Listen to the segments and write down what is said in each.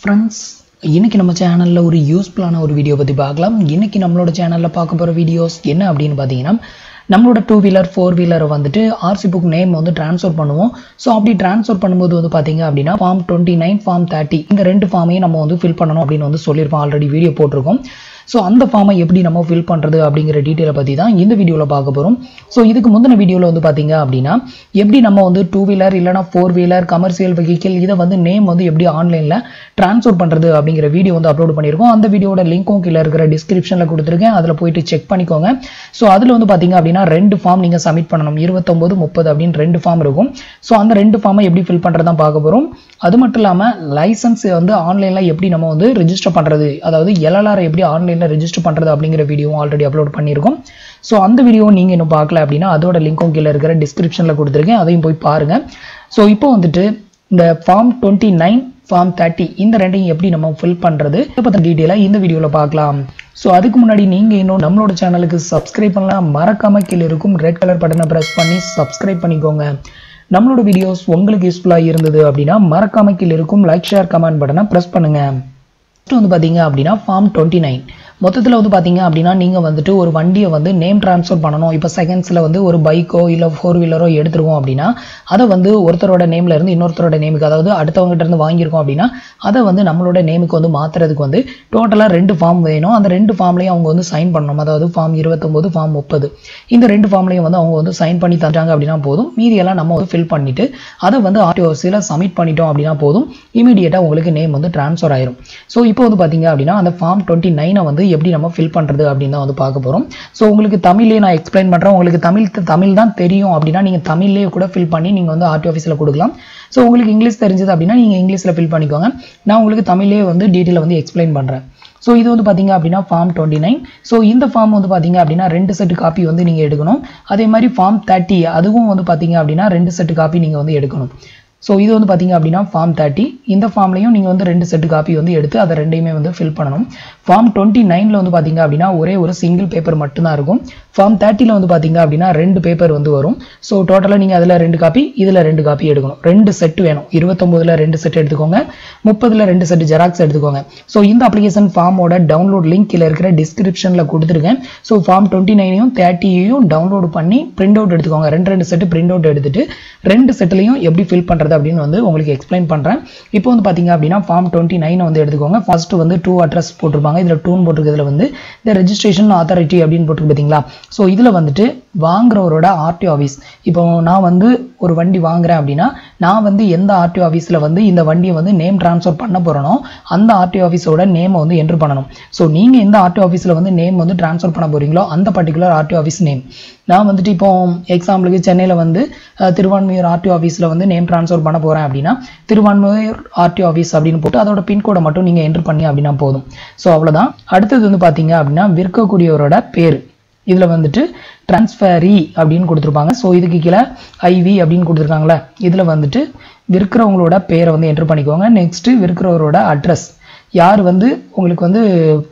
friends இன்னைக்கு நம்ம சேனலில் ஒரு யூஸ்ஃபுல்லான ஒரு வீடியோ பற்றி பார்க்கலாம் இன்னைக்கு நம்மளோட சேனலில் பார்க்க போகிற வீடியோஸ் என்ன அப்படின்னு பார்த்தீங்கன்னா நம்மளோட டூ வீலர் ஃபோர் வீலரை வந்துட்டு ஆர்சி புக் நேம் வந்து ட்ரான்ஸ்ஃபர் பண்ணுவோம் ஸோ அப்படி ட்ரான்ஸ்ஃபர் பண்ணும்போது வந்து பார்த்தீங்க அப்படின்னா form twenty nine form thirty இந்த ரெண்டு ஃபார்மையும் நம்ம வந்து ஃபில் பண்ணணும் அப்படின்னு வந்து சொல்லியிருப்போம் ஆல்ரெடி வீடியோ போட்டிருக்கோம் ஸோ அந்த ஃபார்மை எப்படி நம்ம ஃபில் பண்ணுறது அப்படிங்கிற டீட்டெயிலை பற்றி தான் இந்த வீடியோவில் பார்க்க போகிறோம் ஸோ இதுக்கு முந்தின வீடியோவில் வந்து பார்த்தீங்க அப்படின்னா எப்படி நம்ம வந்து டூ வீலர் இல்லைனா ஃபோர் வீலர் கமர்ஷியல் வெஹிக்கிள் இதை வந்து நேம் வந்து எப்படி ஆன்லைனில் ட்ரான்ஸ்ஃபர் பண்ணுறது அப்படிங்கிற வீடியோ வந்து அப்லோட் பண்ணியிருக்கோம் அந்த வீடியோட லிங்க்கும் கீழே இருக்கிற டிஸ்கிரிப்ஷனில் கொடுத்துருக்கேன் அதில் போயிட்டு செக் பண்ணிக்கோங்க ஸோ அதில் வந்து பார்த்தீங்க அப்படின்னா ரெண்டு ஃபார்ம் நீங்கள் சப்மிட் பண்ணணும் இருபத்தொம்போது முப்பது அப்படின்னு ரெண்டு ஃபார்ம் இருக்கும் ஸோ அந்த ரெண்டு ஃபார்மை எப்படி ஃபில் பண்ணுறதான் பார்க்க போகிறோம் அது மட்டும் இல்லாமல் லைசன்ஸ் வந்து ஆன்லைனில் எப்படி நம்ம வந்து ரெஜிஸ்டர் பண்ணுறது அதாவது எல்எல்ஆர் எப்படி ஆன்லைனில் ரெஜிஸ்டர் பண்ணுறது அப்படிங்கிற வீடியோவும் ஆல்ரெடி அப்லோட் பண்ணியிருக்கோம் ஸோ அந்த வீடியோ நீங்கள் இன்னும் பார்க்கல அப்படின்னா அதோட லிங்க்கும் கீழே இருக்கிற டிஸ்கிரிப்ஷனில் கொடுத்துருக்கேன் அதையும் போய் பாருங்கள் ஸோ இப்போ வந்துட்டு இந்த form twenty nine form thirty இந்த ரெண்டையும் எப்படி நம்ம ஃபில் பண்ணுறது இதை பற்றி டீட்டெயிலாக இந்த வீடியோவில் பார்க்கலாம் ஸோ அதுக்கு முன்னாடி நீங்கள் இன்னும் நம்மளோட சேனலுக்கு சப்ஸ்கிரைப் பண்ணலாம் மறக்காம கீழே இருக்கும் ரெட் கலர் பட்டனை ப்ரெஸ் பண்ணி சப்ஸ்கிரைப் பண்ணிக்கோங்க நம்மளோட வீடியோஸ் உங்களுக்கு யூஸ்ஃபுல்லாக இருந்தது அப்படின்னா மறக்காம கீழே இருக்கும் லைக் ஷேர் கமெண்ட் பட்டனை ப்ரெஸ் பண்ணுங்கள் ஃபஸ்ட்டு வந்து பார்த்தீங்க அப்படின்னா ஃபார்ம் டுவெண்ட்டி நைன் மொத்தத்தில் வந்து பார்த்தீங்க அப்படின்னா நீங்கள் வந்துட்டு ஒரு வண்டியை வந்து நேம் ட்ரான்ஸ்ஃபர் பண்ணணும் இப்போ செகண்ட்ஸில் வந்து ஒரு பைக்கோ இல்லை ஃபோர் வீலரோ எடுத்துருக்கோம் அப்படின்னா அதை வந்து ஒருத்தரோட நேமில் இருந்து இன்னொருத்தரோட நேமுக்கு அதாவது அடுத்தவங்ககிட்ட இருந்து வாங்கியிருக்கோம் அப்படின்னா அதை வந்து நம்மளோட நேமுக்கு வந்து மாற்றுறதுக்கு வந்து டோட்டலாக ரெண்டு ஃபார்ம் வேணும் அந்த ரெண்டு ஃபார்ம்லையும் அவங்க வந்து சைன் பண்ணணும் அதாவது ஃபார்ம் இருபத்தொம்போது ஃபார்ம் முப்பது இந்த ரெண்டு ஃபார்ம்லையும் வந்து அவங்க வந்து சைன் பண்ணி தந்தாங்க அப்படின்னா போதும் மீதியெல்லாம் நம்ம வந்து ஃபில் பண்ணிவிட்டு அதை வந்து ஆர்டிஓசியில் சப்மிட் பண்ணிட்டோம் அப்படின்னா போதும் இமீடியட்டாக உங்களுக்கு நேம் வந்து ட்ரான்ஸ்ஃபர் ஆயிரும் ஸோ இப்போ வந்து பார்த்தீங்க அப்படின்னா அந்த ஃபார்ம் டுவெண்ட்டி நைனை வந்து எப்படி நம்ம ஃபில் பண்ணுறது அப்படின்னு தான் வந்து பார்க்க போகிறோம் ஸோ உங்களுக்கு தமிழ்லேயே நான் எக்ஸ்பிளைன் பண்ணுறேன் உங்களுக்கு தமிழ் தமிழ் தான் தெரியும் அப்படின்னா நீங்கள் தமிழ்லேயே கூட ஃபில் பண்ணி நீங்கள் வந்து ஆர்டி ஆஃபீஸில் கொடுக்கலாம் ஸோ உங்களுக்கு இங்கிலீஷ் தெரிஞ்சது அப்படின்னா நீங்கள் இங்கிலீஷில் ஃபில் பண்ணிக்கோங்க நான் உங்களுக்கு தமிழ்லேயே வந்து டீட்டெயிலை வந்து எக்ஸ்பிளைன் பண்ணுறேன் ஸோ இது வந்து பார்த்தீங்க அப்படின்னா ஃபார்ம் டுவெண்ட்டி நைன் ஸோ இந்த ஃபார்ம் வந்து பார்த்தீங்க அப்படின்னா ரெண்டு செட்டு காப்பி வந்து நீங்கள் எடுக்கணும் அதே மாதிரி ஃபார்ம் தேர்ட்டி அதுவும் வந்து பார்த்தீங்க அப்படின்னா ரெண்டு செட்டு காப்பி நீங்கள் வந்து எடுக்கணும் ஸோ இது வந்து பார்த்தீங்க அப்படின்னா ஃபார்ம் தேர்ட்டி இந்த ஃபார்ம்லையும் நீங்கள் வந்து ரெண்டு செட்டு காப்பி வந்து எடுத்து அதை ரெண்டையுமே வந்து ஃபில் பண்ணணும் ஃபார்ம் டுவெண்ட்டி நைனில் வந்து பார்த்தீங்க அப்படின்னா ஒரே ஒரு சிங்கிள் பேப்பர் மட்டும்தான் இருக்கும் ஃபார்ம் தேர்ட்டியில் வந்து பார்த்தீங்க அப்படின்னா ரெண்டு பேப்பர் வந்து வரும் ஸோ டோட்டலாக நீங்கள் அதில் ரெண்டு காப்பி இதில் ரெண்டு காப்பி எடுக்கணும் ரெண்டு செட்டு வேணும் இருபத்தொம்போதில் ரெண்டு செட் எடுத்துக்கோங்க முப்பதில் ரெண்டு செட்டு ஜெராக்ஸ் எடுத்துக்கோங்க ஸோ இந்த அப்ளிகேஷன் ஃபார்மோட டவுன்லோட் லிங்க் கீழே இருக்கிற டிஸ்கிரிப்ஷனில் கொடுத்துருக்கேன் ஸோ ஃபார்ம் டுவெண்ட்டி நைனையும் தேர்ட்டியையும் டவுன்லோட் பண்ணி பிரிண்ட் அவுட் எடுத்துக்கோங்க ரெண்டு ரெண்டு செட்டு பிரிண்ட் அவுட் எடுத்துட்டு ரெண்டு செட்லையும் எப்படி ஃபில் பண்ணுறது அப்படின்னு வந்து உங்களுக்கு எக்ஸ்பிளைன் பண்ணுறேன் இப்போ வந்து பார்த்தீங்க அப்படின்னா ஃபார்ம் டுவெண்ட்டி நைனை வந்து எடுத்துக்கோங்க ஃபர்ஸ்ட் வந்து டூ அட்ரஸ் போட்டிருப்பாங்க இதில் டூன் போட்டிருக்கிறதுல வந்து இந்த ரெஜிஸ்ட்ரேஷன் ஆத்தாரிட்டி அப்படின்னு போட்டிருக்கு பார்த்தீங்களா ஸோ இதில் வந்துட்டு வாங்குறவரோட ஆர்டிஓ ஆஃபீஸ் இப்போ நான் வந்து ஒரு வண்டி வாங்குறேன் அப்படின்னா நான் வந்து எந்த ஆர்டிஓ ஆஃபீஸில் வந்து இந்த வண்டியை வந்து நேம் ட்ரான்ஸ்ஃபர் பண்ண போகிறனோ அந்த ஆர்டிஓ ஆஃபீஸோட நேமை வந்து என்ட்ரு பண்ணணும் ஸோ நீங்கள் எந்த ஆர்டிஓ ஆஃபீஸில் வந்து நேம் வந்து ட்ரான்ஸ்ஃபர் பண்ண போகிறீங்களோ அந்த பர்டிகுலர் ஆர்டிஓ ஆஃபீஸ் நேம் நான் வந்துட்டு இப்போ எக்ஸாம்பிளுக்கு சென்னையில் வந்து திருவான்மையூர் ஆர்டிஓ ஆஃபீஸில் வந்து நேம் ட்ரான்ஸ்ஃபர் பண்ண போகிறேன் அப்படின்னா திருவான்மையூர் ஆர்டிஓ ஆஃபீஸ் அப்படின்னு போட்டு அதோட பின்கோடை மட்டும் நீங்கள் என்ட்ரு பண்ணி அப்படின்னா போதும் ஸோ அவ்வளோதான் அடுத்தது வந்து பார்த்தீங்க அப்படின்னா விற்கக்கூடியவரோட பேர் இதில் வந்துட்டு ட்ரான்ஸ்ஃபரி அப்படின்னு கொடுத்துருப்பாங்க ஸோ இதுக்கு கீழே ஐவி அப்படின்னு கொடுத்துருக்காங்களே இதில் வந்துட்டு விற்கிறவங்களோட பேரை வந்து என்ட்ரு பண்ணிக்கோங்க நெக்ஸ்ட்டு விற்கிறவரோட அட்ரஸ் யார் வந்து உங்களுக்கு வந்து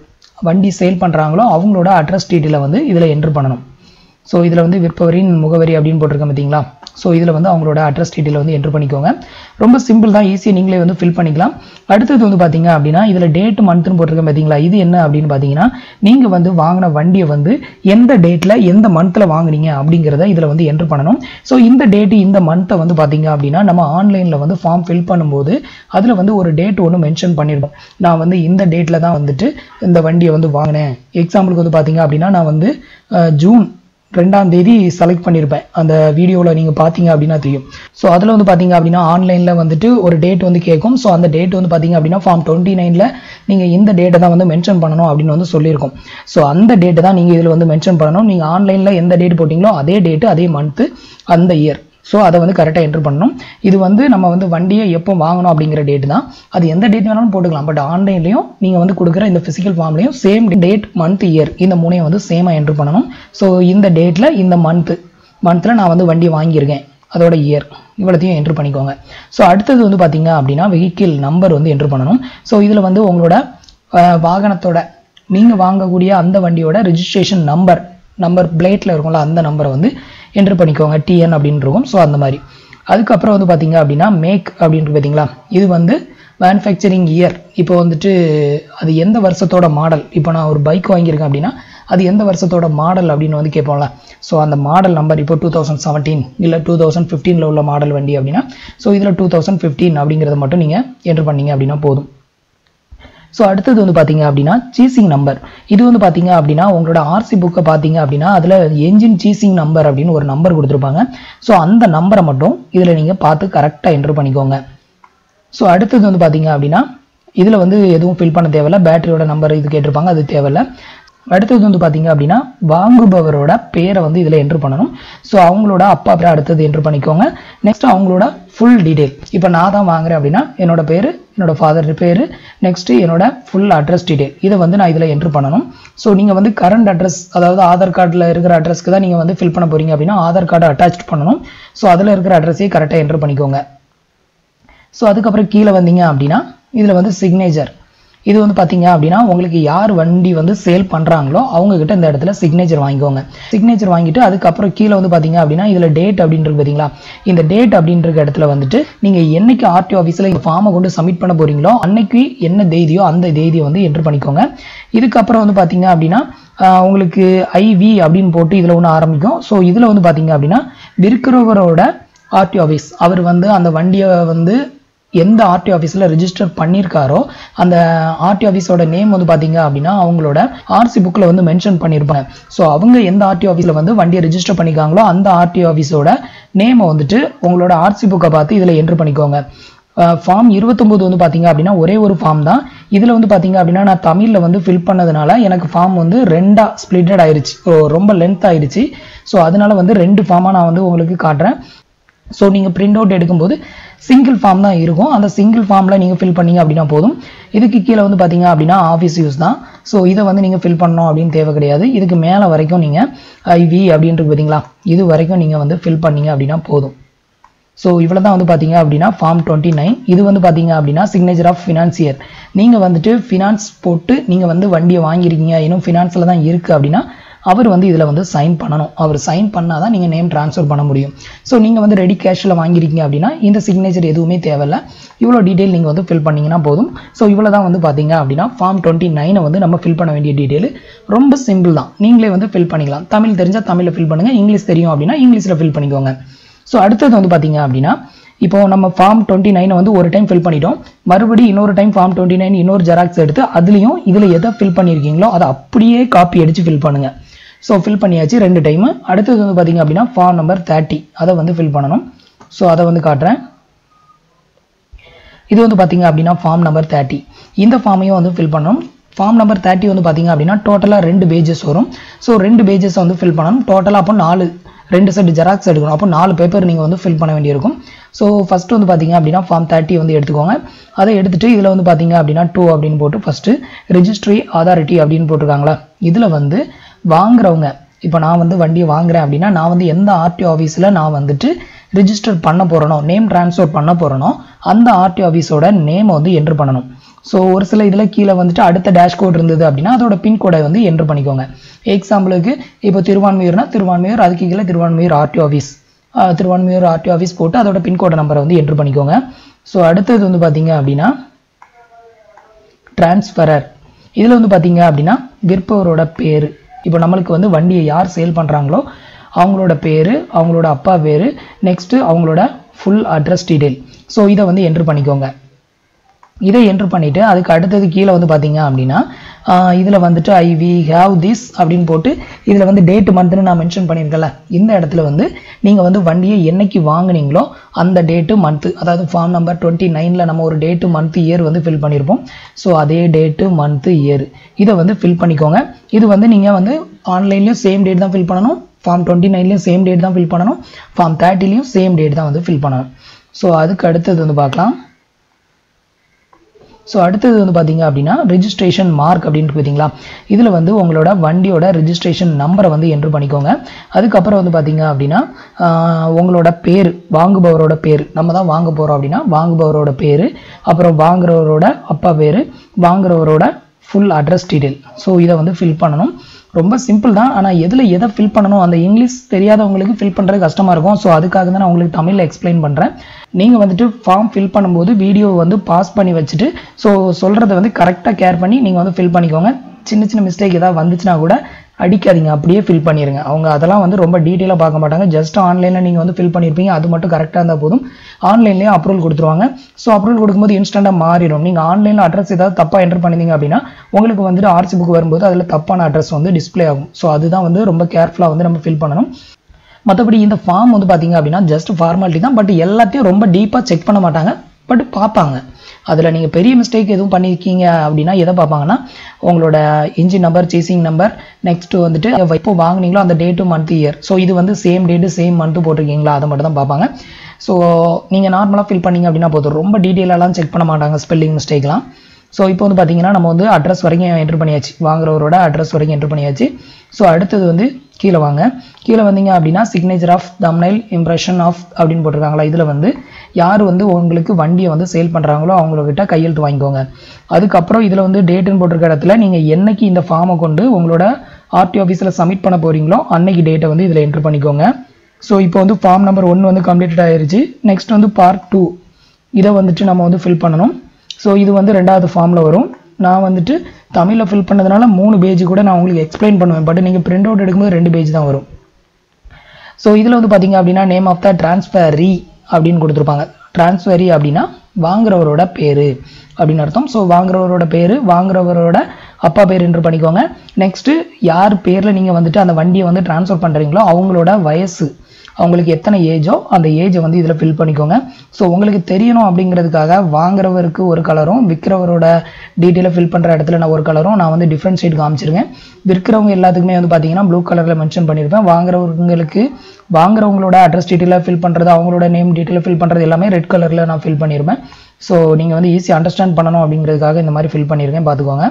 வண்டி சேல் பண்ணுறாங்களோ அவங்களோட அட்ரஸ் டீட்டெயிலை வந்து இதில் என்ட்ரு பண்ணணும் ஸோ இதில் வந்து விற்பவரின் முகவரி அப்படின்னு போட்டிருக்கேன் பார்த்தீங்களா ஸோ இதில் வந்து அவங்களோட அட்ரஸ் டீட்டெயில் வந்து என்ட்ரு பண்ணிக்கோங்க ரொம்ப சிம்பிள் தான் ஈஸியாக நீங்களே வந்து ஃபில் பண்ணிக்கலாம் அடுத்தது வந்து பார்த்தீங்க அப்படின்னா இதில் டேட் மந்த்னு போட்டிருக்கேன் பார்த்தீங்களா இது என்ன அப்படின்னு பார்த்தீங்கன்னா நீங்கள் வந்து வாங்கின வண்டியை வந்து எந்த டேட்டில் எந்த மந்த்தில் வாங்குனீங்க அப்படிங்கிறத இதில் வந்து என்ட்ரு பண்ணணும் ஸோ இந்த டேட்டு இந்த மந்த்தை வந்து பார்த்தீங்க அப்படின்னா நம்ம ஆன்லைனில் வந்து ஃபார்ம் ஃபில் பண்ணும்போது அதில் வந்து ஒரு டேட் ஒன்று மென்ஷன் பண்ணியிருக்கோம் நான் வந்து இந்த டேட்டில் தான் வந்துட்டு இந்த வண்டியை வந்து வாங்கினேன் எக்ஸாம்பிளுக்கு வந்து பார்த்தீங்க அப்படின்னா நான் வந்து ஜூன் ரெண்டாம் தேதி செலக்ட் பண்ணியிருப்பேன் அந்த வீடியோவில் நீங்கள் பார்த்தீங்க அப்படின்னா தெரியும் ஸோ அதில் வந்து பார்த்தீங்க அப்படின்னா ஆன்லைனில் வந்துட்டு ஒரு டேட் வந்து கேட்கும் ஸோ அந்த டேட் வந்து பார்த்தீங்க அப்படின்னா ஃபார்ம் டுவெண்ட்டி நைனில் நீங்கள் இந்த டேட்டை தான் வந்து மென்ஷன் பண்ணணும் அப்படின்னு வந்து சொல்லியிருக்கோம் ஸோ அந்த டேட்டை தான் நீங்கள் இதில் வந்து மென்ஷன் பண்ணணும் நீங்கள் ஆன்லைனில் எந்த டேட் போட்டிங்களோ அதே டேட்டு அதே மந்த்து அந்த இயர் ஸோ அதை வந்து கரெக்டாக என்ட்ரு பண்ணணும் இது வந்து நம்ம வந்து வண்டியை எப்போ வாங்கணும் அப்படிங்கிற டேட் தான் அது எந்த டேட் வேணாலும் போட்டுக்கலாம் பட் ஆன்லைன்லையும் நீங்கள் வந்து கொடுக்குற இந்த ஃபிசிக்கல் ஃபார்ம்லையும் சேம் டேட் மந்த் இயர் இந்த மூணையும் வந்து சேமாக என்ட்ரு பண்ணணும் ஸோ இந்த டேட்டில் இந்த மந்த்து மந்தில் நான் வந்து வண்டி வாங்கியிருக்கேன் அதோட இயர் இவ்வளோத்தையும் என்ட்ரு பண்ணிக்கோங்க ஸோ அடுத்தது வந்து பார்த்தீங்க அப்படின்னா வெஹிக்கிள் நம்பர் வந்து என்ட்ரு பண்ணணும் ஸோ இதில் வந்து உங்களோட வாகனத்தோட நீங்கள் வாங்கக்கூடிய அந்த வண்டியோட ரெஜிஸ்ட்ரேஷன் நம்பர் நம்பர் பிளேட்டில் இருக்கும்ல அந்த நம்பரை வந்து என்ட்ரு பண்ணிக்கோங்க டிஎன் அப்படின்னு இருக்கும் ஸோ அந்த மாதிரி அதுக்கப்புறம் வந்து பார்த்தீங்க அப்படின்னா மேக் அப்படின்ட்டு பார்த்தீங்களா இது வந்து மேனுஃபேக்சரிங் இயர் இப்போ வந்துட்டு அது எந்த வருஷத்தோட மாடல் இப்போ நான் ஒரு பைக் வாங்கியிருக்கேன் அப்படின்னா அது எந்த வருஷத்தோட மாடல் அப்படின்னு வந்து கேட்போம்ல ஸோ அந்த மாடல் நம்பர் இப்போ டூ தௌசண்ட் செவன்டீன் இல்லை டூ தௌசண்ட் ஃபிஃப்டீனில் உள்ள மாடல் வண்டி அப்படின்னா ஸோ இதில் டூ தௌசண்ட் ஃபிஃப்டீன் அப்படிங்கிறத மட்டும் நீங்கள் என்ட்ரு பண்ணீங்க அப்படின்னா போதும் ஸோ அடுத்தது வந்து பார்த்தீங்க அப்படின்னா சீசிங் நம்பர் இது வந்து பார்த்தீங்க அப்படின்னா உங்களோட ஆர்சி புக்கை பார்த்தீங்க அப்படின்னா அதில் என்ஜின் சீசிங் நம்பர் அப்படின்னு ஒரு நம்பர் கொடுத்துருப்பாங்க ஸோ அந்த நம்பரை மட்டும் இதில் நீங்கள் பார்த்து கரெக்டாக என்ட்ரு பண்ணிக்கோங்க ஸோ அடுத்தது வந்து பார்த்தீங்க அப்படின்னா இதில் வந்து எதுவும் ஃபில் பண்ண தேவையில்ல பேட்டரியோட நம்பர் இது கேட்டிருப்பாங்க அது தேவையில்ல அடுத்தது வந்து பார்த்தீங்க அப்படின்னா வாங்குபவரோட பேரை வந்து இதில் என்ட்ரு பண்ணணும் ஸோ அவங்களோட அப்பா பேரை அடுத்தது என்ட்ரு பண்ணிக்கோங்க நெக்ஸ்ட் அவங்களோட ஃபுல் டீடைல் இப்போ நான் தான் வாங்குறேன் அப்படின்னா என்னோட பேர் என்னோட ஃபாதர் பேர் நெக்ஸ்ட் என்னோட ஃபுல் அட்ரஸ் டீடைல் இதை வந்து நான் இதில் என்ட்ரு பண்ணணும் ஸோ நீங்கள் வந்து கரண்ட் அட்ரஸ் அதாவது ஆதார் கார்டில் இருக்கிற அட்ரஸ்க்கு தான் நீங்கள் வந்து ஃபில் பண்ண போறீங்க அப்படின்னா ஆதார் கார்டை அட்டாச் பண்ணணும் ஸோ அதில் இருக்கிற அட்ரஸையே கரெக்டாக என்ட்ரு பண்ணிக்கோங்க ஸோ அதுக்கப்புறம் கீழே வந்தீங்க அப்படின்னா இதில் வந்து சிக்னேச்சர் இது வந்து பார்த்தீங்க அப்படின்னா உங்களுக்கு யார் வண்டி வந்து சேல் பண்ணுறாங்களோ அவங்க கிட்ட இந்த இடத்துல சிக்னேச்சர் வாங்கிக்கோங்க சிக்னேச்சர் வாங்கிட்டு அதுக்கப்புறம் கீழே வந்து பார்த்தீங்க அப்படின்னா இதில் டேட் அப்படின்றது பார்த்தீங்களா இந்த டேட் அப்படின்ற இடத்துல வந்துட்டு நீங்கள் என்னைக்கு ஆர்டி ஆஃபீஸில் இந்த ஃபார்மை கொண்டு சப்மிட் பண்ண போறீங்களோ அன்னைக்கு என்ன தேதியோ அந்த தேதியை வந்து என்ட்ரு பண்ணிக்கோங்க இதுக்கப்புறம் வந்து பார்த்தீங்க அப்படின்னா ஆஹ் உங்களுக்கு ஐவி அப்படின்னு போட்டு இதில் ஒன்று ஆரம்பிக்கும் ஸோ இதில் வந்து பார்த்தீங்க அப்படின்னா விற்கிறவரோட ஆர்டி ஆஃபீஸ் அவர் வந்து அந்த வண்டியை வந்து எந்த ஆர்டி ஆஃபீஸில் ரிஜிஸ்டர் பண்ணியிருக்காரோ அந்த ஆர்டி ஆஃபீஸோட நேம் வந்து பார்த்தீங்க அப்படின்னா அவங்களோட ஆர்சி புக்கில் வந்து மென்ஷன் பண்ணியிருப்பாங்க ஸோ அவங்க எந்த ஆர்டி ஆஃபீஸில் வந்து வண்டியை ரிஜிஸ்டர் பண்ணிக்காங்களோ அந்த ஆர்டி ஆஃபீஸோட நேமை வந்துட்டு உங்களோட ஆர்சி புக்கை பார்த்து இதில் என்ட்ரு பண்ணிக்கோங்க ஃபார்ம் இருபத்தொம்போது வந்து பார்த்தீங்க அப்படின்னா ஒரே ஒரு ஃபார்ம் தான் இதில் வந்து பார்த்தீங்க அப்படின்னா நான் தமிழில் வந்து ஃபில் பண்ணதுனால எனக்கு ஃபார்ம் வந்து ரெண்டாக ஸ்ப்ளிட்டட் ஆயிருச்சு ஓ, ரொம்ப லென்த் ஆயிருச்சு ஸோ அதனால வந்து ரெண்டு ஃபார்மாக நான் வந்து உங்களுக்கு காட்டுறேன் ஸோ நீங்கள் பிரிண்ட் அவுட் எடுக்கும்போது சிங்கிள் ஃபார்ம் தான் இருக்கும் அந்த சிங்கிள் ஃபார்மில் நீங்கள் ஃபில் பண்ணீங்க அப்படின்னா போதும் இதுக்கு கீழே வந்து பார்த்தீங்க அப்படின்னா ஆஃபீஸ் யூஸ் தான் ஸோ இதை வந்து நீங்கள் ஃபில் பண்ணணும் அப்படின்னு தேவை கிடையாது இதுக்கு மேலே வரைக்கும் நீங்கள் ஐவி அப்படின்ட்டு பார்த்தீங்களா இது வரைக்கும் நீங்கள் வந்து ஃபில் பண்ணீங்க அப்படின்னா போதும் ஸோ இவ்வளோ தான் வந்து பார்த்தீங்க அப்படின்னா ஃபார்ம் டுவெண்ட்டி நைன் இது வந்து பார்த்தீங்க அப்படின்னா சிக்னேச்சர் ஆஃப் ஃபினான்சியர் நீங்கள் வந்துட்டு ஃபினான்ஸ் போட்டு நீங்கள் வந்து வண்டியை வாங்கியிருக்கீங்க இன்னும் ஃபினான்ஸில் தான் இருக்குது அப்படின்னா அவர் வந்து இதில் வந்து சைன் பண்ணணும் அவர் சைன் பண்ணால் தான் நீங்கள் நேம் ட்ரான்ஸ்ஃபர் பண்ண முடியும் ஸோ நீங்கள் வந்து ரெடி கேஷில் வாங்கியிருக்கீங்க அப்படின்னா இந்த சிக்னேச்சர் எதுவுமே தேவையில்ல இவ்வளோ டீட்டெயில் நீங்கள் வந்து ஃபில் பண்ணீங்கன்னா போதும் ஸோ இவ்வளோ தான் வந்து பார்த்தீங்க அப்படின்னா ஃபார்ம் டுவெண்ட்டி நைனை வந்து நம்ம ஃபில் பண்ண வேண்டிய டீட்டெயில் ரொம்ப சிம்பிள் தான் நீங்களே வந்து ஃபில் பண்ணிக்கலாம் தமிழ் தெரிஞ்சால் தமிழில் ஃபில் பண்ணுங்கள் இங்கிலீஷ் தெரியும் அப்படின்னா இங்கிலீஷில் ஃபில் பண்ணிக்கோங்க ஸோ அடுத்தது வந்து பார்த்தீங்க அப்படின்னா இப்போ நம்ம ஃபார்ம் டுவெண்ட்டி நைனை வந்து ஒரு டைம் ஃபில் பண்ணிட்டோம் மறுபடியும் இன்னொரு டைம் ஃபார்ம் டுவெண்ட்டி நைன் இன்னொரு ஜெராக்ஸ் எடுத்து அதுலேயும் இதில் எதை ஃபில் பண்ணியிருக்கீங்களோ அதை அப்படியே காப்பி அடித்து ஃபில் பண்ணுங்கள் ஸோ ஃபில் பண்ணியாச்சு ரெண்டு டைமு அடுத்தது வந்து பார்த்தீங்க அப்படின்னா ஃபார்ம் நம்பர் தேர்ட்டி அதை வந்து ஃபில் பண்ணணும் ஸோ அதை வந்து காட்டுறேன் இது வந்து பார்த்தீங்க அப்படின்னா ஃபார்ம் நம்பர் தேர்ட்டி இந்த ஃபார்மையும் வந்து ஃபில் பண்ணணும் ஃபார்ம் நம்பர் தேர்ட்டி வந்து பார்த்தீங்க அப்படின்னா டோட்டலாக ரெண்டு பேஜஸ் வரும் ஸோ ரெண்டு பேஜஸ் வந்து ஃபில் பண்ணணும் டோட்டலாக அப்போ நாலு ரெண்டு செட் ஜெராக்ஸ் எடுக்கணும் அப்போ நாலு பேப்பர் நீங்கள் வந்து ஃபில் பண்ண வேண்டியிருக்கும் ஸோ ஃபஸ்ட்டு வந்து பார்த்தீங்க அப்படின்னா ஃபார்ம் தேர்ட்டி வந்து எடுத்துக்கோங்க அதை எடுத்துட்டு இதில் வந்து பார்த்தீங்க அப்படின்னா டூ அப்படின்னு போட்டு ஃபஸ்ட்டு ரெஜிஸ்ட்ரி அதாரிட்டி அப்படின்னு போட்டிருக்காங்களா இதில் வந்து வாங்குறவங்க இப்போ நான் வந்து வண்டியை வாங்குறேன் அப்படின்னா நான் வந்து எந்த ஆர்டி ஆஃபீஸில் நான் வந்துட்டு ரிஜிஸ்டர் பண்ண போகிறனோ நேம் ட்ரான்ஸ்ஃபர் பண்ண போகிறனோ அந்த ஆர்டி ஆஃபீஸோட நேமை வந்து என்ட்ரு பண்ணணும் ஸோ ஒரு சில இதில் கீழே வந்துட்டு அடுத்த டேஷ்கோட் இருந்தது அப்படின்னா அதோட பின்கோடை வந்து என்ட்ரு பண்ணிக்கோங்க எக்ஸாம்பிளுக்கு இப்போ திருவான்மையூர்னா திருவான்மையூர் அதுக்கு கீழே Thiruvanmiyur RT office Thiruvanmiyur RT office போட்டு அதோட பின்கோட நம்பரை வந்து என்ட்ரு பண்ணிக்கோங்க ஸோ அடுத்தது வந்து பார்த்தீங்க அப்படின்னா டிரான்ஸ்ஃபரர் இதில் வந்து பார்த்தீங்க அப்படின்னா விற்பவரோட பேர் இப்போ நம்மளுக்கு வந்து வண்டியை யார் சேல் பண்ணுறாங்களோ அவங்களோட பேர் அவங்களோட அப்பா பேர் நெக்ஸ்ட்டு அவங்களோட ஃபுல் அட்ரஸ் டீடைல் ஸோ இதை வந்து என்ட்ரு பண்ணிக்கோங்க இதை என்ட்ரு பண்ணிவிட்டு அதுக்கு அடுத்தது கீழே வந்து பார்த்தீங்க அப்படின்னா இதில் வந்துட்டு ஐ வி ஹேவ் திஸ் அப்படின்னு போட்டு இதில் வந்து டேட்டு மந்த்னு நான் மென்ஷன் பண்ணியிருக்கேன்ல இந்த இடத்துல வந்து நீங்கள் வந்து வண்டியை என்னைக்கு வாங்குனீங்களோ அந்த டேட்டு மந்த்து அதாவது ஃபார்ம் நம்பர் டுவெண்ட்டி நைனில் நம்ம ஒரு டேட்டு மந்த் இயர் வந்து ஃபில் பண்ணியிருப்போம் ஸோ அதே டேட்டு மந்த்து இயர் இதை வந்து ஃபில் பண்ணிக்கோங்க இது வந்து நீங்கள் வந்து ஆன்லைன்லேயும் சேம் டேட் தான் ஃபில் பண்ணணும் ஃபார்ம் டுவெண்ட்டி நைன்லேயும் சேம் டேட் தான் ஃபில் பண்ணணும் ஃபார்ம் தேர்ட்டிலையும் சேம் டேட் தான் வந்து ஃபில் பண்ணணும் ஸோ அதுக்கு அடுத்தது வந்து பார்க்கலாம் ஸோ அடுத்தது வந்து பார்த்தீங்க அப்படின்னா ரெஜிஸ்ட்ரேஷன் மார்க் அப்படின்ட்டு பார்த்தீங்களா இதில் வந்து உங்களோட வண்டியோட ரெஜிஸ்ட்ரேஷன் நம்பரை வந்து என்ட்ரு பண்ணிக்கோங்க அதுக்கப்புறம் வந்து பார்த்தீங்க அப்படின்னா ஆஹ், உங்களோட பேர் வாங்குபவரோட பேர் நம்ம தான் வாங்க போகிறோம் அப்படின்னா வாங்குபவரோட பேர் அப்புறம் வாங்குறவரோட அப்பா பேர் வாங்குறவரோட ஃபுல் அட்ரஸ் டீடைல் ஸோ இதை வந்து ஃபில் பண்ணணும் ரொம்ப சிம்பிள் தான் ஆனால் எதில் எதை ஃபில் பண்ணணும் அந்த இங்கிலீஷ் தெரியாதவங்களுக்கு ஃபில் பண்ணுறது கஷ்டமாக இருக்கும் ஸோ அதுக்காக தான் நான் உங்களுக்கு தமிழில் எக்ஸ்பிளைன் பண்ணுறேன் நீங்கள் வந்துட்டு ஃபார்ம் ஃபில் பண்ணும்போது வீடியோ வந்து பாஸ் பண்ணி வச்சுட்டு ஸோ சொல்கிறத வந்து கரெக்டாக கேர் பண்ணி நீங்கள் வந்து ஃபில் பண்ணிக்கோங்க சின்ன சின்ன மிஸ்டேக் ஏதாவது வந்துச்சுன்னா கூட அடிக்காதீங்க அப்படியே ஃபில் பண்ணிடுங்க அவங்க அதெல்லாம் வந்து ரொம்ப டீட்டெயிலாக பார்க்க மாட்டாங்க ஜஸ்ட் ஆன்லைனில் நீங்கள் வந்து ஃபில் பண்ணியிருப்பீங்க அது மட்டும் கரெக்டாக இருந்தால் போதும் ஆன்லைன்லேயே அப்ரூவல் கொடுத்துருவாங்க ஸோ அப்ரூவல் கொடுக்கும்போது இன்ஸ்டண்ட்டாக மாறிடும் நீங்கள் ஆன்லைனில் அட்ரஸ் ஏதாவது தப்பாக என்டர் பண்ணிங்க அப்படின்னா உங்களுக்கு வந்துட்டு ஆர்சி புக் வரும்போது அதில் தப்பான அட்ரஸ் வந்து டிஸ்ப்ளே ஆகும் ஸோ அதுதான் வந்து ரொம்ப கேர்ஃபுல்லாக வந்து நம்ம ஃபில் பண்ணணும் மற்றபடி இந்த ஃபார்ம் வந்து பார்த்தீங்க அப்படின்னா ஜஸ்ட் ஃபார்மாலிட்டி தான் பட் எல்லாத்தையும் ரொம்ப டீப்பாக செக் பண்ண மாட்டாங்க பட் பார்ப்பாங்க அதில் நீங்கள் பெரிய மிஸ்டேக் எதுவும் பண்ணியிருக்கீங்க அப்படின்னா எதை பார்ப்பாங்கன்னா உங்களோட engine number chassis number next வந்துட்டு எப்போ வாங்குனீங்களோ அந்த டேட்டு மந்த் இயர் ஸோ இது வந்து சேம் டேட்டு சேம் மந்த்து போட்டிருக்கீங்களா அதை மட்டும் தான் பார்ப்பாங்க ஸோ நீங்கள் நார்மலாக ஃபில் பண்ணீங்க அப்படின்னா போதும் ரொம்ப டீட்டெயிலாலாம் செக் பண்ண மாட்டாங்க ஸ்பெல்லிங் மிஸ்டேக்லாம் ஸோ இப்போ வந்து பார்த்தீங்கன்னா நம்ம வந்து அட்ரஸ் வரைக்கும் என்ட்ரு பண்ணியாச்சு வாங்குறவரோட அட்ரஸ் வரைக்கும் என்ட்ரு பண்ணியாச்சு ஸோ அடுத்தது வந்து கீழே வாங்க கீழே வந்தீங்க அப்படின்னா signature of thumbnail impression of அப்படின்னு போட்டிருக்காங்களா இதில் வந்து யார் வந்து உங்களுக்கு வண்டியை வந்து சேல் பண்ணுறாங்களோ அவங்கக்கிட்ட கையெழுத்து வாங்கிக்கோங்க அதுக்கப்புறம் இதில் வந்து டேட்டுன்னு போட்டிருக்க இடத்துல நீங்கள் என்னைக்கு இந்த ஃபார்மை கொண்டு உங்களோட ஆர்டி ஆஃபீஸில் சப்மிட் பண்ண போகிறீங்களோ அன்னைக்கு டேட்டை வந்து இதில் என்ட்ரு பண்ணிக்கோங்க ஸோ இப்போ வந்து ஃபார்ம் நம்பர் ஒன் வந்து கம்ப்ளீட்டட் ஆயிருச்சு நெக்ஸ்ட் வந்து பார்ட் டூ இதை வந்துட்டு நம்ம வந்து ஃபில் பண்ணணும் ஸோ இது வந்து ரெண்டாவது ஃபார்மில் வரும் நான் வந்துட்டு தமிழில் ஃபில் பண்ணதுனால மூணு பேஜ் கூட நான் உங்களுக்கு எக்ஸ்பிளைன் பண்ணுவேன் பட் நீங்கள் பிரிண்ட் அவுட் எடுக்கும்போது ரெண்டு பேஜ் தான் வரும் ஸோ இதில் வந்து பார்த்தீங்க அப்படின்னா நேம் ஆஃப் த டிரான்ஸ்ஃபரி அப்படின்னு கொடுத்துருப்பாங்க டிரான்ஸ்ஃபரி அப்படின்னா வாங்குறவரோட பேர் அப்படின்னு அர்த்தம் ஸோ வாங்குறவரோட பேர் வாங்குறவரோட அப்பா பேர் என்று பண்ணிக்கோங்க நெக்ஸ்ட்டு யார் பேரில் நீங்கள் வந்துட்டு அந்த வண்டியை வந்து ட்ரான்ஸ்ஃபர் பண்ணுறீங்களோ அவங்களோட வயசு அவங்களுக்கு எத்தனை ஏஜோ அந்த ஏஜை வந்து இதில் ஃபில் பண்ணிக்கோங்க ஸோ உங்களுக்கு தெரியணும் அப்படிங்கிறதுக்காக வாங்குறவருக்கு ஒரு கலரும் விற்கிறவரோட டீட்டெயிலை ஃபில் பண்ணுற இடத்துல நான் ஒரு கலரும் நான் வந்து டிஃப்ரெண்ட் ஷேட் காமிச்சிருக்கேன் விற்கிறவங்க எல்லாத்துக்குமே வந்து பார்த்தீங்கன்னா ப்ளூ கலரில் மென்ஷன் பண்ணியிருப்பேன் வாங்குறவங்களுக்கு வாங்குறவங்களோட அட்ரஸ் டீட்டெயிலாக ஃபில் பண்ணுறது அவங்களோட நேம் டீட்டெயிலை ஃபில் பண்ணுறது எல்லாமே ரெட் கலரில் நான் ஃபில் பண்ணியிருப்பேன் ஸோ நீங்கள் வந்து ஈஸி அண்டர்ஸ்டாண்ட் பண்ணணும் அப்படிங்கிறதுக்காக இந்த மாதிரி ஃபில் பண்ணியிருக்கேன் பார்த்துக்கோங்க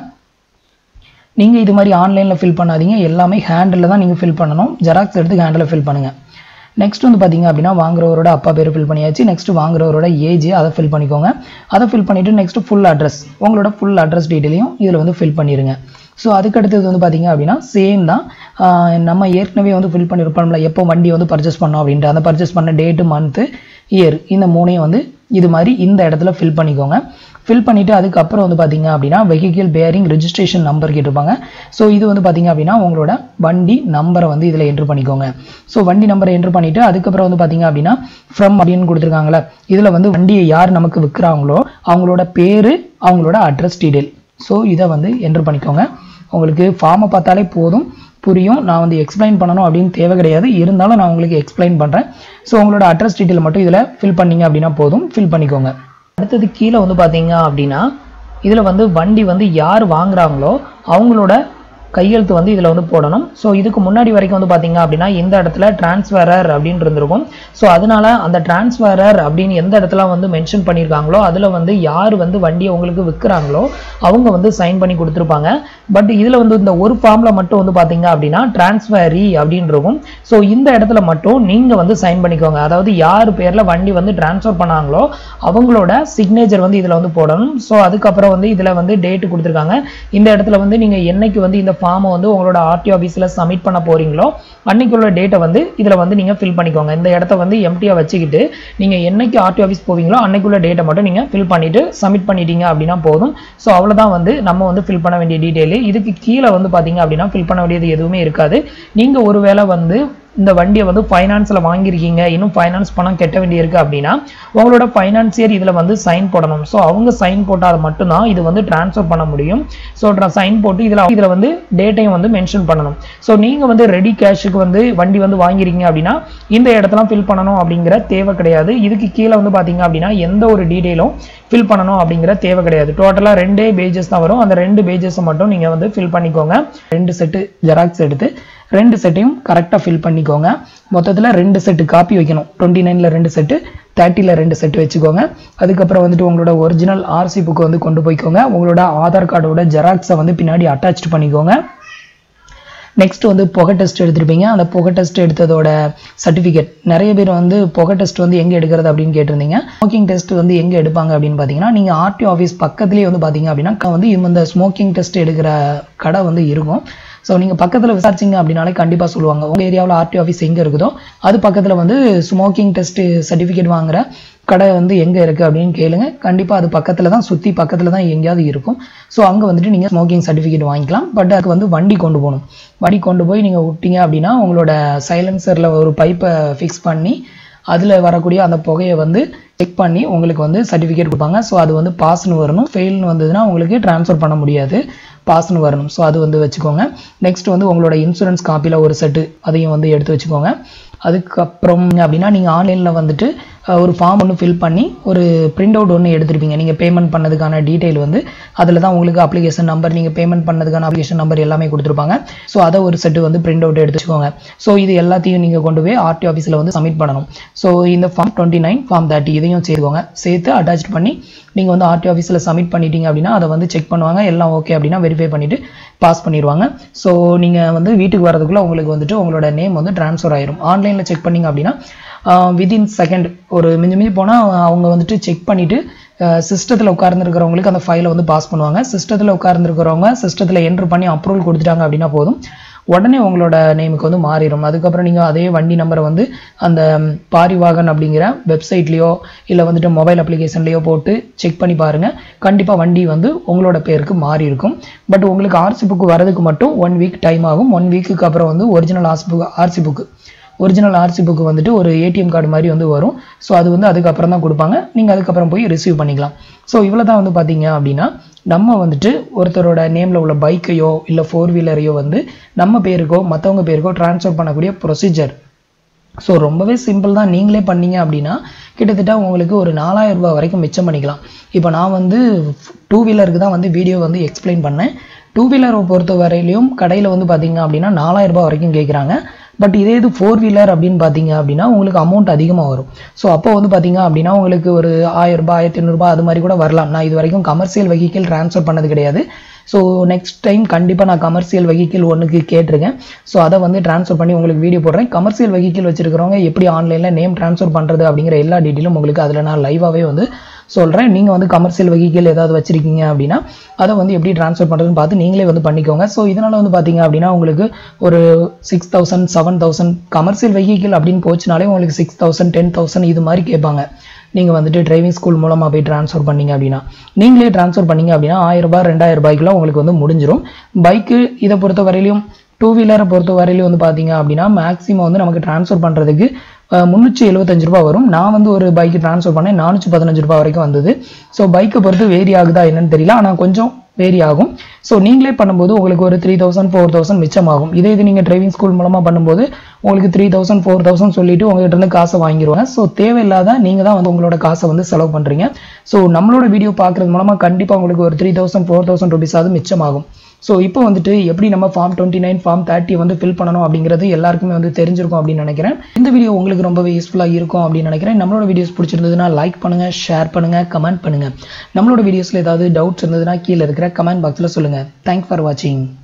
நீங்கள் இது மாதிரி ஆன்லைனில் ஃபில் பண்ணாதீங்க எல்லாமே ஹேண்டில் தான் நீங்கள் ஃபில் பண்ணணும் ஜெராக்ஸ் எடுத்து ஹேண்டில் ஃபில் பண்ணுங்கள் நெக்ஸ்ட் வந்து பார்த்தீங்க அப்படின்னா வாங்குறவரோட அப்பா பேர் ஃபில் பண்ணியாச்சு நெக்ஸ்ட் வாங்குறவரோட ஏஜ் அதை ஃபில் பண்ணிக்கோங்க அதை ஃபில் பண்ணிவிட்டு நெக்ஸ்ட் ஃபுல் அட்ரஸ் உங்களோட ஃபுல் அட்ரஸ் டீட்டெயிலையும் இதில் வந்து ஃபில் பண்ணிடுங்க ஸோ அதுக்கு அடுத்தது வந்து பார்த்தீங்க அப்படின்னா சேம் தான் ஆஹ் நம்ம ஏற்கனவே வந்து ஃபில் பண்ணியிருப்போம்ல எப்போ வண்டி வந்து பர்ச்சேஸ் பண்ணோம் அப்படின்ட்டு அந்த பர்ச்சேஸ் பண்ண டேட்டு மந்த்து இயர் இந்த மூணையும் வந்து இது மாதிரி இந்த இடத்துல ஃபில் பண்ணிக்கோங்க ஃபில் பண்ணிவிட்டு அதுக்கப்புறம் வந்து பார்த்தீங்க அப்படின்னா வெஹிக்கிள் பேரிங் ரெஜிஸ்ட்ரேஷன் நம்பர் கேட்டிருப்பாங்க ஸோ இது வந்து பார்த்தீங்க அப்படின்னா உங்களோட வண்டி நம்பரை வந்து இதில் என்ட்ரு பண்ணிக்கோங்க ஸோ வண்டி நம்பரை என்ட்ரு பண்ணிவிட்டு அதுக்கப்புறம் வந்து பார்த்தீங்க அப்படின்னா ஃப்ரம் அப்படின்னு கொடுத்துருக்காங்களே இதில் வந்து வண்டியை யார் நமக்கு விற்கிறாங்களோ அவங்களோட பேர் அவங்களோட அட்ரஸ் டீடைல் ஸோ இதை வந்து என்ட்ரு பண்ணிக்கோங்க உங்களுக்கு ஃபார்மை பார்த்தாலே போதும் புரியும் நான் வந்து எக்ஸ்பிளைன் பண்ணணும் அப்படின்னு தேவை கிடையாது இருந்தாலும் நான் உங்களுக்கு எக்ஸ்பிளைன் பண்ணுறேன் ஸோ உங்களோட அட்ரஸ் டீட்டெயில் மட்டும் இதில் ஃபில் பண்ணீங்க அப்படின்னா போதும் ஃபில் பண்ணிக்கோங்க அடுத்தது கீழே வந்து பார்த்தீங்க அப்படின்னா இதில் வந்து வண்டி வந்து யார் வாங்குறாங்களோ அவங்களோட கையெழுத்து வந்து இதில் வந்து போடணும் ஸோ இதுக்கு முன்னாடி வரைக்கும் வந்து பார்த்தீங்க அப்படின்னா இந்த இடத்துல டிரான்ஸ்ஃபரர் அப்படின்னு இருந்திருக்கும் ஸோ அதனால அந்த டிரான்ஸ்ஃபரர் அப்படின்னு எந்த இடத்துல வந்து மென்ஷன் பண்ணியிருக்காங்களோ அதில் வந்து யார் வந்து வண்டியை உங்களுக்கு விற்கிறாங்களோ அவங்க வந்து சைன் பண்ணி கொடுத்துருப்பாங்க பட் இதில் வந்து இந்த ஒரு ஃபார்மில் மட்டும் வந்து பார்த்தீங்க அப்படின்னா டிரான்ஸ்ஃபரி அப்படின்னு இருக்கும் ஸோ இந்த இடத்துல மட்டும் நீங்கள் வந்து சைன் பண்ணிக்கோங்க அதாவது யார் பேரில் வண்டி வந்து டிரான்ஸ்ஃபர் பண்ணாங்களோ அவங்களோட சிக்னேச்சர் வந்து இதில் வந்து போடணும் ஸோ அதுக்கப்புறம் வந்து இதில் வந்து டேட்டு கொடுத்துருக்காங்க இந்த இடத்துல வந்து நீங்கள் என்னைக்கு வந்து இந்த ஃபார்மை வந்து உங்களோட ஆர்டி ஆஃபீஸில் சப்மிட் பண்ண போறீங்களோ அன்னைக்குள்ள டேட்டை வந்து இதில் வந்து நீங்கள் ஃபில் பண்ணிக்கோங்க இந்த இடத்த வந்து எம்டியாக வச்சுக்கிட்டு நீங்கள் என்னைக்கு ஆர்டி ஆஃபீஸ் போவீங்களோ அன்னைக்குள்ள டேட்டை மட்டும் நீங்கள் ஃபில் பண்ணிட்டு சப்மிட் பண்ணிட்டீங்க அப்படின்னா போதும் ஸோ அவ்வளோதான் வந்து நம்ம வந்து ஃபில் பண்ண வேண்டிய டீட்டெயில் இதுக்கு கீழே வந்து பார்த்தீங்க அப்படின்னா ஃபில் பண்ண வேண்டியது எதுவுமே இருக்காது நீங்கள் ஒருவேளை வந்து இந்த வண்டியை வந்து ஃபைனான்ஸில் வாங்கியிருக்கீங்க இன்னும் ஃபைனான்ஸ் பணம் கட்ட வேண்டியிருக்கு அப்படின்னா உங்களோட ஃபைனான்சியர் இதில் வந்து சைன் போடணும் ஸோ அவங்க சைன் போட்டால் மட்டும்தான் இது வந்து ட்ரான்ஸ்ஃபர் பண்ண முடியும் ஸோ சைன் போட்டு இதில் இதில் வந்து டேட்டையும் வந்து மென்ஷன் பண்ணணும் ஸோ நீங்கள் வந்து ரெடி கேஷுக்கு வந்து வண்டி வந்து வாங்கிருக்கீங்க அப்படின்னா இந்த இடத்தெல்லாம் ஃபில் பண்ணணும் அப்படிங்கிற தேவை கிடையாது இதுக்கு கீழே வந்து பார்த்தீங்க அப்படின்னா எந்த ஒரு டீட்டெயிலும் ஃபில் பண்ணணும் அப்படிங்கிற தேவை கிடையாது டோட்டலாக ரெண்டே பேஜஸ் தான் வரும் அந்த ரெண்டு பேஜஸை மட்டும் நீங்கள் வந்து ஃபில் பண்ணிக்கோங்க ரெண்டு செட்டு ஜெராக்ஸ் எடுத்து ரெண்டு செட்டையும் கரெக்டாக ஃபில் பண்ணிக்கோங்க மொத்தத்தில் ரெண்டு செட்டு காப்பி வைக்கணும் டுவெண்ட்டி நைனில் ரெண்டு செட்டு தேர்ட்டியில் ரெண்டு செட்டு வச்சுக்கோங்க அதுக்கப்புறம் வந்துட்டு உங்களோட ஒரிஜினல் ஆர்சி புக்கை வந்து கொண்டு போய்க்கோங்க உங்களோட ஆதார் கார்டோட ஜெராக்ஸை வந்து பின்னாடி அட்டாச் பண்ணிக்கோங்க நெக்ஸ்ட் வந்து புகை டெஸ்ட் எடுத்திருப்பீங்க அந்த புகை டெஸ்ட் எடுத்ததோட சர்டிஃபிகேட் நிறைய பேர் வந்து புகை டெஸ்ட் வந்து எங்கே எடுக்கிறது அப்படின்னு கேட்டிருந்தீங்க ஸ்மோக்கிங் டெஸ்ட் வந்து எங்கே எடுப்பாங்க அப்படின்னு பார்த்தீங்கன்னா நீங்கள் ஆர்டி ஆஃபீஸ் பக்கத்துலேயே வந்து பார்த்தீங்க அப்படின்னா க- வந்து இந்த ஸ்மோக்கிங் டெஸ்ட் எடுக்கிற கடை வந்து இருக்கும் ஸோ நீங்கள் பக்கத்தில் விசாரிச்சிங்க அப்படின்னாலே கண்டிப்பாக சொல்லுவாங்க உங்கள் ஏரியாவில் ஆர்டிஓ ஆஃபீஸ் எங்கே இருக்குதோ அது பக்கத்தில் வந்து ஸ்மோக்கிங் டெஸ்ட் சர்டிஃபிகேட் வாங்குற கடை வந்து எங்கே இருக்குது அப்படின்னு கேளுங்க கண்டிப்பாக அது பக்கத்தில் தான் சுற்றி பக்கத்தில் தான் எங்கேயாவது இருக்கும் ஸோ அங்கே வந்துட்டு நீங்கள் ஸ்மோக்கிங் சர்டிஃபிகேட் வாங்கிக்கலாம் பட் அதுக்கு வந்து வண்டி கொண்டு போகணும் வண்டி கொண்டு போய் நீங்கள் விட்டீங்க அப்படின்னா உங்களோட சைலன்சரில் ஒரு பைப்பை ஃபிக்ஸ் பண்ணி அதில் வரக்கூடிய அந்த புகையை வந்து செக் பண்ணி உங்களுக்கு வந்து சர்டிஃபிகேட் கொடுப்பாங்க ஸோ அது வந்து பாஸ்னு வரணும் ஃபெயில்னு வந்ததுன்னா உங்களுக்கு ட்ரான்ஸ்ஃபர் பண்ண முடியாது பாஸ்னு வரணும் ஸோ அது வந்து வச்சுக்கோங்க நெக்ஸ்ட் வந்து உங்களோட இன்சூரன்ஸ் காப்பியில் ஒரு செட்டு அதையும் வந்து எடுத்து வச்சுக்கோங்க அதுக்கப்புறம் அப்படின்னா நீங்கள் ஆன்லைனில் வந்துட்டு அஹ், ஒரு ஃபார்ம் ஒன்று ஃபில் பண்ணி ஒரு பிரிண்ட் அவுட் ஒன்று எடுத்திருப்பீங்க நீங்கள் பேமெண்ட் பண்ணதுக்கான டீட்டெயில் வந்து அதில் தான் உங்களுக்கு அப்ளிகேஷன் நம்பர் நீங்கள் பேமெண்ட் பண்ணதுக்கான அப்ளிகேஷன் நம்பர் எல்லாமே கொடுத்துருப்பாங்க ஸோ அதை ஒரு செட்டு வந்து பிரிண்ட் அவுட் எடுத்து வச்சுக்கோங்க ஸோ இது எல்லாத்தையும் நீங்கள் கொண்டு போய் ஆர்டி ஆஃபீஸில் வந்து சப்மிட் பண்ணணும் ஸோ இந்த form twenty nine form thirty இதையும் சேர்த்துக்கோங்க சேர்த்து அட்டாச் பண்ணி நீங்கள் வந்து ஆர்டி ஆஃபீஸில் சப்மிட் பண்ணிட்டீங்க அப்படின்னா அதை வந்து செக் பண்ணுவாங்க எல்லாம் ஓகே அப்படின்னா வெரிஃபை பண்ணிவிட்டு பாஸ் பண்ணிடுவாங்க ஸோ நீங்கள் வந்து வீட்டுக்கு வரதுக்குள்ளே உங்களுக்கு வந்துட்டு உங்களோட நேம் வந்து ட்ரான்ஸ்ஃபர் ஆயிரும் ஆன்லைனில் செக் பண்ணீங்க அப்படின்னா விதின் செகண்ட் ஒரு மிஞ்சி மிஞ்சி போனால் அவங்க வந்துட்டு செக் பண்ணிவிட்டு சிஸ்டத்தில் உட்கார்ந்துருக்கிறவங்களுக்கு அந்த ஃபைலை வந்து பாஸ் பண்ணுவாங்க சிஸ்டத்தில் உட்கார்ந்துருக்கிறவங்க சிஸ்டத்தில் என்ட்ரு பண்ணி அப்ரூவல் கொடுத்துட்டாங்க அப்படின்னா போதும் உடனே உங்களோட நேமுக்கு வந்து மாறிடும் அதுக்கப்புறம் நீங்கள் அதே வண்டி நம்பரை வந்து அந்த ம், பாரிவாகன் அப்படிங்கிற வெப்சைட்லேயோ இல்லை வந்துட்டு மொபைல் அப்ளிகேஷன்லேயோ போட்டு செக் பண்ணி பாருங்கள் கண்டிப்பாக வண்டி வந்து உங்களோட பேருக்கு மாறி இருக்கும் பட் உங்களுக்கு ஆர்சி புக்கு வரதுக்கு மட்டும் ஒன் வீக் டைம் ஆகும் ஒன் வீக்குக்கு அப்புறம் வந்து original RC book RC book original RC book வந்துட்டு ஒரு ஏடிஎம் கார்டு மாதிரி வந்து வரும் ஸோ அது வந்து அதுக்கப்புறம் தான் கொடுப்பாங்க நீங்கள் அதுக்கப்புறம் போய் ரிசீவ் பண்ணிக்கலாம் ஸோ இவ்வளோ தான் வந்து பார்த்தீங்க அப்படின்னா நம்ம வந்துட்டு ஒருத்தரோட நேமில் உள்ள பைக்கையோ இல்லை ஃபோர் வீலரையோ வந்து நம்ம பேருக்கோ மற்றவங்க பேருக்கோ ட்ரான்ஸ்ஃபர் பண்ணக்கூடிய ப்ரொசீஜர் ஸோ ரொம்பவே சிம்பிள் தான் நீங்களே பண்ணீங்க அப்படின்னா கிட்டத்தட்ட உங்களுக்கு ஒரு 4000 ரூபாய் வரைக்கும் மிச்சம் பண்ணிக்கலாம் இப்போ நான் வந்து டூ வீலருக்கு தான் வந்து வீடியோ வந்து எக்ஸ்பிளைன் பண்ணேன் டூ வீலரை பொறுத்த வரையிலையும் கடையில் வந்து பார்த்தீங்க அப்படின்னா 4000 ரூபாய் வரைக்கும் கேட்குறாங்க பட் இதே இது ஃபோர் வீலர் அப்படின்னு பார்த்தீங்க அப்படின்னா உங்களுக்கு அமௌண்ட் அதிகமாக வரும் ஸோ அப்போ வந்து பார்த்தீங்க அப்படின்னா உங்களுக்கு ஒரு ஆயிரம் ரூபாய் ஆயிரத்தி ஐநூறுரூபா அது மாதிரி கூட வரலாம் நான் இது வரைக்கும் கமர்ஷியல் வெஹிக்கிள் ட்ரான்ஸ்ஃபர் பண்ணது கிடையாது ஸோ நெக்ஸ்ட் டைம் கண்டிப்பாக நான் கமர்ஷியல் வெஹிக்கிள் ஒன்றுக்கு கேட்டிருக்கேன் ஸோ அதை வந்து ட்ரான்ஸ்ஃபர் பண்ணி உங்களுக்கு வீடியோ போடுறேன் கமர்ஷியல் வெஹிக்கிள் வச்சிருக்கிறவங்க எப்படி ஆன்லைனில் நேம் ட்ரான்ஸ்ஃபர் பண்ணுறது அப்படிங்கிற எல்லா டீட்டெயிலும் உங்களுக்கு அதில் நான் லைவாகவே வந்து சொல்கிறேன் நீங்கள் வந்து கமர்ஷியல் வெஹிக்கிள் ஏதாவது வச்சிருக்கீங்க அப்படின்னா அதை வந்து எப்படி ட்ரான்ஸ்ஃபர் பண்ணுறதுன்னு பார்த்து நீங்களே வந்து பண்ணிக்கோங்க ஸோ இதனால் வந்து பார்த்தீங்க அப்படின்னா உங்களுக்கு ஒரு six thousand seven thousand commercial vehicle அப்படின்னு போச்சுனாலே உங்களுக்கு சிக்ஸ் தௌசண்ட் டென் தௌசண்ட் இது மாதிரி கேட்பாங்க நீங்கள் வந்துட்டு டிரைவிங் ஸ்கூல் மூலமாக போய் ட்ரான்ஸ்ஃபர் பண்ணீங்க அப்படின்னா நீங்களே ட்ரான்ஸ்ஃபர் பண்ணீங்க அப்படின்னா ஆயிரம் ரூபாய் ரெண்டாயிரம் ரூபாய்க்குலாம் உங்களுக்கு வந்து முடிஞ்சிரும் பைக்கு இதை பொறுத்த வரையிலையும் டூ வீலரை பொறுத்த வரையிலும் வந்து பார்த்தீங்க அப்படின்னா மேக்ஸிமம் வந்து நமக்கு ட்ரான்ஸ்ஃபர் பண்ணுறதுக்கு முந்நூற்றி எழுபத்தஞ்சு ரூபா வரும் நான் வந்து ஒரு பைக்கு ட்ரான்ஸ்ஃபர் பண்ணேன் நானூற்றி பதினஞ்சு ரூபா வரைக்கும் வந்தது ஸோ பைக்கை பொறுத்து வேரி ஆகுதா என்னன்னு தெரியல ஆனால் கொஞ்சம் வேரி ஆகும் ஸோ நீங்களே பண்ணும்போது உங்களுக்கு ஒரு த்ரீ தௌசண்ட் ஃபோர் தௌசண்ட் மிச்சமாகும் இதே இது நீங்கள் டிரைவிங் ஸ்கூல் மூலமாக பண்ணும்போது உங்களுக்கு த்ரீ தௌசண்ட் ஃபோர் தௌசண்ட் சொல்லிட்டு உங்ககிட்ட இருந்து காசை வாங்கிடுவாங்க ஸோ தேவையில்லாத நீங்கள் தான் வந்து உங்களோட காசை வந்து செலவு பண்ணுறீங்க ஸோ நம்மளோட வீடியோ பார்க்குறது மூலமாக கண்டிப்பாக உங்களுக்கு ஒரு த்ரீ தௌசண்ட் ஃபோர் தௌசண்ட் ருபீஸாவது மிச்சமாகும் ஸோ இப்போ வந்துட்டு எப்படி நம்ம form twenty nine form thirty வந்து ஃபில் பண்ணணும் அப்படிங்கிறது எல்லாருக்குமே வந்து தெரிஞ்சிருக்கும் அப்படின்னு நினைக்கிறேன் இந்த வீடியோ உங்களுக்கு ரொம்பவே யூஸ்ஃபுல்லாக இருக்கும் அப்படின்னு நினைக்கிறேன் நம்மளோட வீடியோஸ் பிடிச்சிருந்ததுன்னா லைக் பண்ணுங்கள் ஷேர் பண்ணுங்கள் கமெண்ட் பண்ணுங்கள் நம்மளோட வீடியோஸில் ஏதாவது டவுட்ஸ் இருந்ததுன்னா கீழே இருக்கிற கமெண்ட் பாக்ஸில் சொல்லுங்கள் தேங்க்ஸ் ஃபார் வாட்சிங்